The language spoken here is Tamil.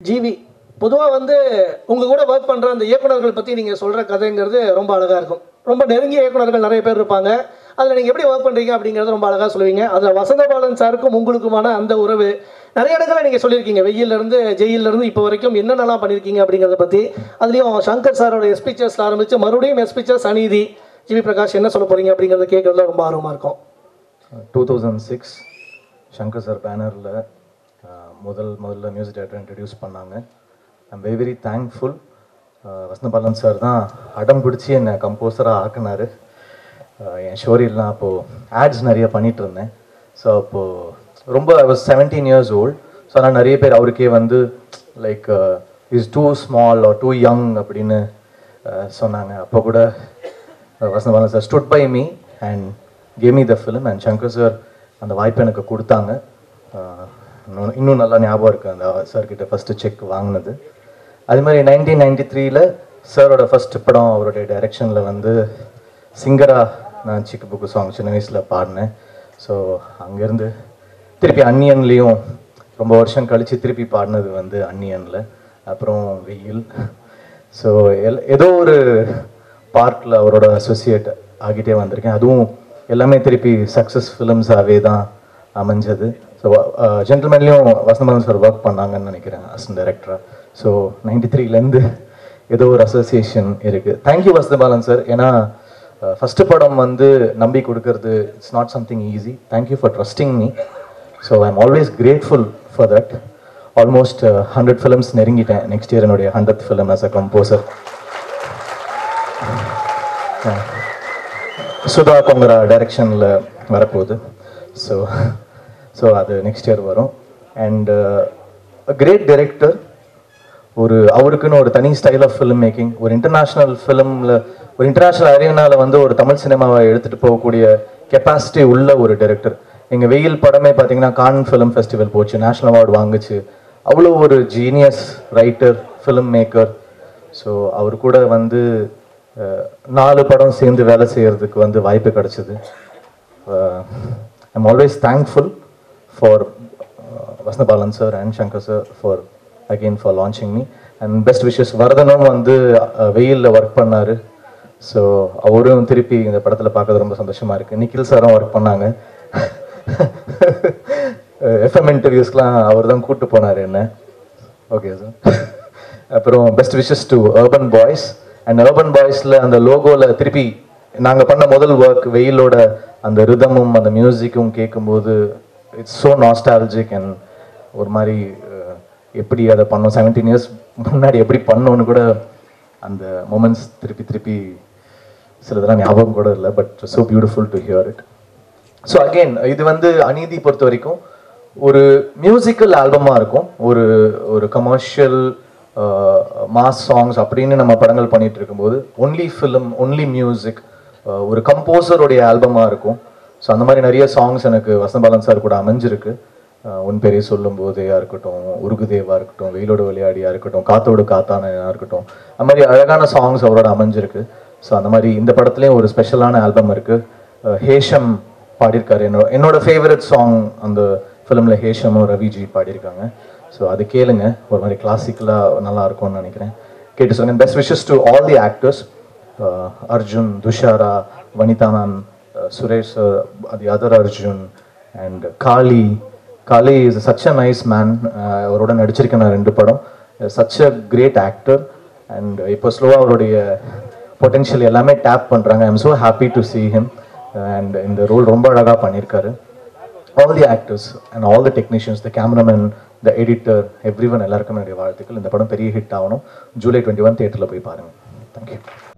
ஜிவி பொதுவாக வந்து உங்கள் கூட ஒர்க் பண்ணுற அந்த இயக்குனர்கள் பற்றி நீங்கள் சொல்கிற கதைங்கிறது ரொம்ப அழகாக இருக்கும் ரொம்ப நெருங்கிய இயக்குனர்கள் நிறைய பேர் இருப்பாங்க அதில் நீங்கள் எப்படி ஒர்க் பண்ணுறீங்க அப்படிங்கிறது ரொம்ப அழகாக சொல்லுவீங்க அதில் வசந்தபாலன் சாருக்கும் உங்களுக்குமான அந்த உறவு நிறைய இடங்களில் நீங்கள் சொல்லியிருக்கீங்க வெயிலிருந்து ஜெயிலிருந்து இப்போ வரைக்கும் என்னென்னலாம் பண்ணியிருக்கீங்க அப்படிங்கிறத பற்றி அதுலேயும் சங்கர் சாரோட எஸ்பிச்சர்ஸ் ஆரம்பித்து மறுபடியும் எஸ்பிச்சர்ஸ் அநீதி ஜிவி பிரகாஷ் என்ன சொல்ல போகிறீங்க அப்படிங்கிறத கேட்குறதுல ரொம்ப ஆர்வமாக இருக்கும் two thousand six Shankar sir பேனரில் முதல் முதல்ல மியூசிக் டேரக்டர் இன்ட்ரடியூஸ் பண்ணாங்க I'm very very thankful Vasanthabalan sir தான் அடம் பிடிச்சி என்னை கம்போசராக ஆக்குனார் என் ஷோரியெல்லாம் அப்போது ஆட்ஸ் நிறைய பண்ணிட்டு இருந்தேன் ஸோ அப்போது ரொம்ப I was seventeen years old so ஆனால் நிறைய பேர் அவருக்கே வந்து like is too small or too young அப்படின்னு uh, சொன்னாங்க அப்போ கூட Vasanthabalan sir stood by me and gave me the film and Shankar sir அந்த வாய்ப்பை எனக்கு கொடுத்தாங்க Uh, இன்னும் இன்னும் நல்லா ஞாபகம் இருக்குது அந்த சார் கிட்ட ஃபஸ்ட்டு செக் வாங்கினது அது மாதிரி நைன்டீன் நைன்டி த்ரீல சாரோட ஃபர்ஸ்ட் படம் அவருடைய டைரெக்ஷனில் வந்து சிங்கரா நான் சிக்கு புக்கு சாங் சின்ன வயசில் பாடினேன் ஸோ அங்கேருந்து திருப்பி அன்னியன்லேயும் ரொம்ப வருஷம் கழித்து திருப்பி பாடினது வந்து அன்னியனில் அப்புறம் வெயில் ஸோ எல் ஏதோ ஒரு பார்ட்டில் அவரோட அசோசியேட் ஆகிட்டே வந்திருக்கேன் அதுவும் எல்லாமே திருப்பி சக்ஸஸ் ஃபிலிம்ஸாகவே தான் அமைஞ்சது ஸோ ஜென்டில்மேன்லேயும் வசந்தபாலன் சார் ஒர்க் பண்ணாங்கன்னு நினைக்கிறேன் அசன் டைரக்டராக ஸோ நைன்டி த்ரீலேருந்து ஏதோ ஒரு அசோசியேஷன் இருக்குது தேங்க்யூ வசந்தபாலன் சார் ஏன்னா ஃபஸ்ட்டு படம் வந்து நம்பி கொடுக்கறது it's not something easy thank you for trusting me so I am always grateful for that almost hundred films நெருங்கிட்டேன் நெக்ஸ்ட் இயர் என்னுடைய hundred film as a composer Sudha Kongara டைரக்ஷனில் வரப்போகுது ஸோ ஸோ அது நெக்ஸ்ட் இயர் வரும் அண்ட் கிரேட் டைரக்டர் ஒரு அவருக்குன்னு ஒரு தனி ஸ்டைல் ஆஃப் ஃபிலிம் மேக்கிங் ஒரு இன்டர்நேஷ்னல் ஃபிலிமில் ஒரு இன்டர்நேஷ்னல் அரேனால வந்து ஒரு தமிழ் சினிமாவை எடுத்துகிட்டு போகக்கூடிய கெப்பாசிட்டி உள்ள ஒரு டைரக்டர் எங்கள் வெயில் படமே பார்த்தீங்கன்னா கான் ஃபிலிம் ஃபெஸ்டிவல் போச்சு நேஷ்னல் அவார்டு வாங்குச்சு அவ்வளோ ஒரு genius writer film maker so அவர் கூட வந்து அஹ், நாலு படம் சேர்ந்து வேலை செய்யறதுக்கு வந்து வாய்ப்பு கிடைச்சது I'm always thankful for Vasanthabalan sir and Shankar sir for again for launching me and best wishes வரதனும் வந்து அஹ், வெயில்ல ஒர்க் பண்ணாரு ஸோ அவரும் திருப்பி இந்த படத்தில் பார்க்கறது ரொம்ப சந்தோஷமா இருக்கு நிக்கில் சாரும் ஒர்க் பண்ணாங்க எஃப்எம் இன்டர்வியூஸ்க்குலாம் அவர் தான் கூப்பிட்டு போனார் என்ன ஓகே சார் அப்புறம் best wishes to urban boys and urban பாய்ஸில் அந்த லோகோவில் திருப்பி நாங்கள் பண்ண முதல் ஒர்க் வெயிலோட அந்த ரிதமும் அந்த மியூசிக்கும் கேட்கும்போது இட்ஸ் ஸோ நாஸ்டாலஜிக் அண்ட் ஒரு மாதிரி அஹ், எப்படி அதை பண்ணோம் செவன்டீன் இயர்ஸ் முன்னாடி எப்படி பண்ணோன்னு கூட அந்த மூமெண்ட்ஸ் திருப்பி திருப்பி சிலதெல்லாம் ஞாபகம் கூட இல்லை but so beautiful to hear it so again இது வந்து அநீதி பொறுத்த வரைக்கும் ஒரு மியூசிக்கல் ஆல்பமாக இருக்கும் ஒரு ஒரு கமர்ஷியல் மாஸ் சாங்ஸ் அப்படின்னு நம்ம படங்கள் பண்ணிட்டு இருக்கும்போது ஒன்லி ஃபிலிம் ஒன்லி மியூசிக் ஒரு கம்போசருடைய ஆல்பமாக இருக்கும் ஸோ அந்த மாதிரி நிறைய சாங்ஸ் எனக்கு வசந்தபாலன் சார் கூட அமைஞ்சிருக்கு அஹ் உன் பெரிய சொல்லும் போதேயா இருக்கட்டும் உருகுதேவா இருக்கட்டும் வெயிலோட விளையாடியா இருக்கட்டும் காத்தோடு காத்தானையா இருக்கட்டும் அந்த மாதிரி அழகான சாங்ஸ் அவரோட அமைஞ்சிருக்கு ஸோ அந்த மாதிரி இந்த படத்துலேயும் ஒரு ஸ்பெஷலான ஆல்பம் இருக்கு அஹ் ஹேஷம் பாடியிருக்காரு என்னோட என்னோட ஃபேவரட் சாங் அந்த ஃபிலிமில் ஹேஷமும் ரவிஜி பாடியிருக்காங்க ஸோ அது கேளுங்க ஒரு மாதிரி கிளாசிக்கலாக நல்லா இருக்கும்னு நினைக்கிறேன் கேட்டு சொல்லுங்க best wishes to all the actors Arjun Dushara Vanitha ma'am Suresh sir the other Arjun and Kaali Kaali is such a nice man அவரோட நடிச்சிருக்கேன் நான் ரெண்டு படம் such a great actor and இப்போ ஸ்லோவாக அவருடைய பொட்டென்ஷியல் எல்லாமே டேப் பண்ணுறாங்க I am so happy to see him and இந்த ரோல் ரொம்ப அழகாக பண்ணியிருக்காரு all the actors and all the technicians the cameraman the editor every one எல்லாருக்கும் என்னுடைய வாழ்த்துக்கள் இந்த படம் பெரிய ஹிட் ஆகணும் ஜூலை டுவெண்ட்டி ஒன் தேட்டரில் போய் பாருங்கள் தேங்க்யூ